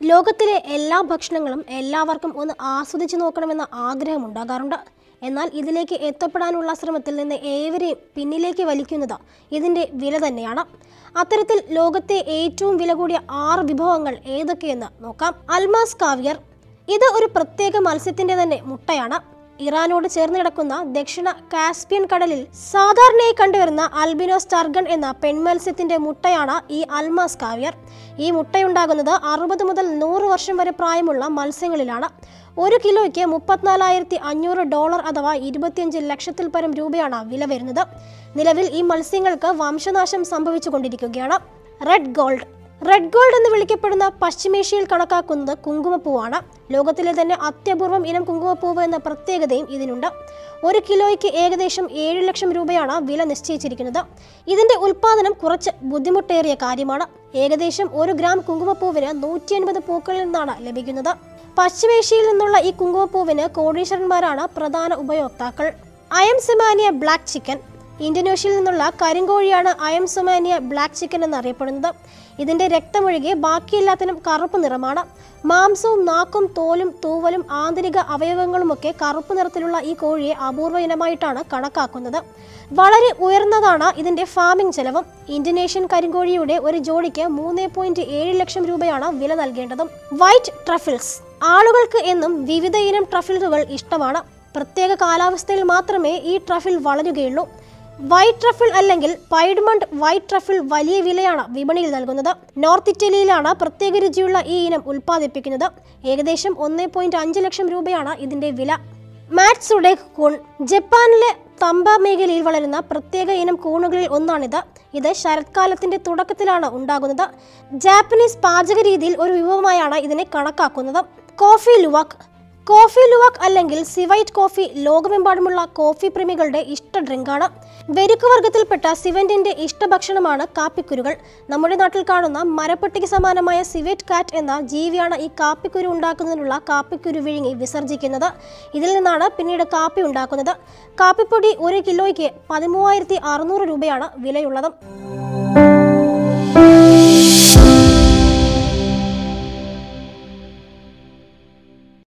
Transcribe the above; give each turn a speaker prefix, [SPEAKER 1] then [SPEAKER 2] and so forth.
[SPEAKER 1] ലോകത്തിലെ എല്ലാ ഭക്ഷണങ്ങളും എല്ലാവർക്കും ഒന്ന് ആസ്വദിച്ചു നോക്കണമെന്ന ആഗ്രഹമുണ്ടാകാറുണ്ട് എന്നാൽ ഇതിലേക്ക് എത്തപ്പെടാനുള്ള ശ്രമത്തിൽ നിന്ന് ഏവരെയും പിന്നിലേക്ക് വലിക്കുന്നത് ഇതിൻ്റെ വില തന്നെയാണ് അത്തരത്തിൽ ലോകത്തെ ഏറ്റവും വില കൂടിയ ആറ് വിഭവങ്ങൾ ഏതൊക്കെയെന്ന് നോക്കാം അൽമാസ് കാവിയർ ഇത് ഒരു പ്രത്യേക മത്സ്യത്തിന്റെ തന്നെ മുട്ടയാണ് ഇറാനോട് ചേർന്ന് കിടക്കുന്ന ദക്ഷിണ കാസ്പിയൻ കടലിൽ സാധാരണയായി കണ്ടുവരുന്ന അൽബിനോസ് ടർഗൺ എന്ന പെൺമത്സ്യത്തിന്റെ മുട്ടയാണ് ഈ അൽമാസ് കാവിയർ ഈ മുട്ടയുണ്ടാകുന്നത് അറുപത് മുതൽ നൂറ് വർഷം വരെ പ്രായമുള്ള മത്സ്യങ്ങളിലാണ് ഒരു കിലോയ്ക്ക് മുപ്പത്തിനാലായിരത്തി അഞ്ഞൂറ് ഡോളർ അഥവാ ഇരുപത്തിയഞ്ച് ലക്ഷത്തിൽ പരം രൂപയാണ് വില വരുന്നത് നിലവിൽ ഈ മത്സ്യങ്ങൾക്ക് വംശനാശം സംഭവിച്ചുകൊണ്ടിരിക്കുകയാണ് റെഡ് ഗോൾഡ് റെഡ് ഗോൾഡ് എന്ന് വിളിക്കപ്പെടുന്ന പശ്ചിമേഷ്യയിൽ കണക്കാക്കുന്നത് കുങ്കുമപ്പൂവാണ് ലോകത്തിലെ തന്നെ അത്യപൂർവം ഇനം കുങ്കുമപ്പൂവ് എന്ന പ്രത്യേകതയും ഇതിനുണ്ട് ഒരു കിലോയ്ക്ക് ഏകദേശം ഏഴ് ലക്ഷം രൂപയാണ് വില നിശ്ചയിച്ചിരിക്കുന്നത് ഇതിന്റെ ഉൽപാദനം കുറച്ച് ബുദ്ധിമുട്ടേറിയ കാര്യമാണ് ഏകദേശം ഒരു ഗ്രാം കുങ്കുമപ്പൂവിന് നൂറ്റി അൻപത് പൂക്കളിൽ നിന്നാണ് ലഭിക്കുന്നത് പശ്ചിമേഷ്യയിൽ നിന്നുള്ള ഈ കുങ്കുമപ്പൂവിന് കോടീശ്വരന്മാരാണ് പ്രധാന ഉപയോക്താക്കൾ അയം സെമാനിയ ബ്ലാക്ക് ചിക്കൻ ഇന്തോനേഷ്യയിൽ നിന്നുള്ള കരിങ്കോഴിയാണ് അയം സൊമാനിയ ബ്ലാക്ക് ചിക്കൻ എന്നറിയപ്പെടുന്നത് ഇതിന്റെ രക്തമൊഴികെ ബാക്കിയെല്ലാത്തിനും കറുപ്പ് നിറമാണ് മാംസവും നാക്കും തോലും തൂവലും ആന്തരിക അവയവങ്ങളുമൊക്കെ കറുപ്പ് നിറത്തിലുള്ള ഈ കോഴിയെ അപൂർവ ഇനമായിട്ടാണ് കണക്കാക്കുന്നത് വളരെ ഉയർന്നതാണ് ഇതിന്റെ ഫാമിംഗ് ചെലവും ഇന്തോനേഷ്യൻ കരിങ്കോഴിയുടെ ഒരു ജോഡിക്ക് മൂന്ന് പോയിന്റ് ഏഴ് ലക്ഷം രൂപയാണ് വില നൽകേണ്ടതും വൈറ്റ് ട്രഫിൾസ് ആളുകൾക്ക് എന്നും വിവിധ ഇനം ട്രഫിൾസുകൾ ഇഷ്ടമാണ് പ്രത്യേക കാലാവസ്ഥയിൽ മാത്രമേ ഈ ട്രഫിൾ വളരുകയുള്ളൂ വൈറ്റ് ട്രഫിൾ അല്ലെങ്കിൽ പൈഡ്മണ്ട് വൈറ്റ് ട്രഫിൾ വലിയ വിലയാണ് വിപണിയിൽ നൽകുന്നത് നോർത്ത് ഇറ്റലിയിലാണ് പ്രത്യേക രുചിയുള്ള ഈ ഇനം ഉൽപ്പാദിപ്പിക്കുന്നത് ഏകദേശം ഒന്നേ പോയിന്റ് അഞ്ച് ലക്ഷം രൂപയാണ് ഇതിന്റെ വില മാറ്റ്സുഡെ കൂൺ ജപ്പാനിലെ തമ്പ മേഖലയിൽ വളരുന്ന പ്രത്യേക ഇനം കൂണുകളിൽ ഒന്നാണിത് ഇത് ശരത്കാലത്തിന്റെ തുടക്കത്തിലാണ് ഉണ്ടാകുന്നത് ജാപ്പനീസ് പാചക രീതിയിൽ ഒരു വിഭവമായാണ് ഇതിനെ കണക്കാക്കുന്നത് കോഫി ലുവാക്ക് കോഫി ലുവാക്ക് അല്ലെങ്കിൽ സിവൈറ്റ് കോഫി ലോകമെമ്പാടുമുള്ള കോഫി പ്രേമികളുടെ ഇഷ്ട ഡ്രിങ്കാണ് വെരുക്ക് വർഗത്തിൽപ്പെട്ട സിവന്റിന്റെ ഇഷ്ടഭക്ഷണമാണ് കാപ്പിക്കുരുകൾ നമ്മുടെ നാട്ടിൽ കാണുന്ന മരപ്പെട്ടിക്ക് സമാനമായ സിവറ്റ് കാറ്റ് എന്ന ജീവിയാണ് ഈ കാപ്പിക്കുരു ഉണ്ടാക്കുന്നതിനുള്ള കാപ്പിക്കുരു വിഴുങ്ങി വിസർജിക്കുന്നത് ഇതിൽ നിന്നാണ് പിന്നീട് കാപ്പി ഉണ്ടാക്കുന്നത് കാപ്പിപ്പൊടി ഒരു കിലോയ്ക്ക് പതിമൂവായിരത്തി അറുന്നൂറ് രൂപയാണ് വിലയുള്ളത്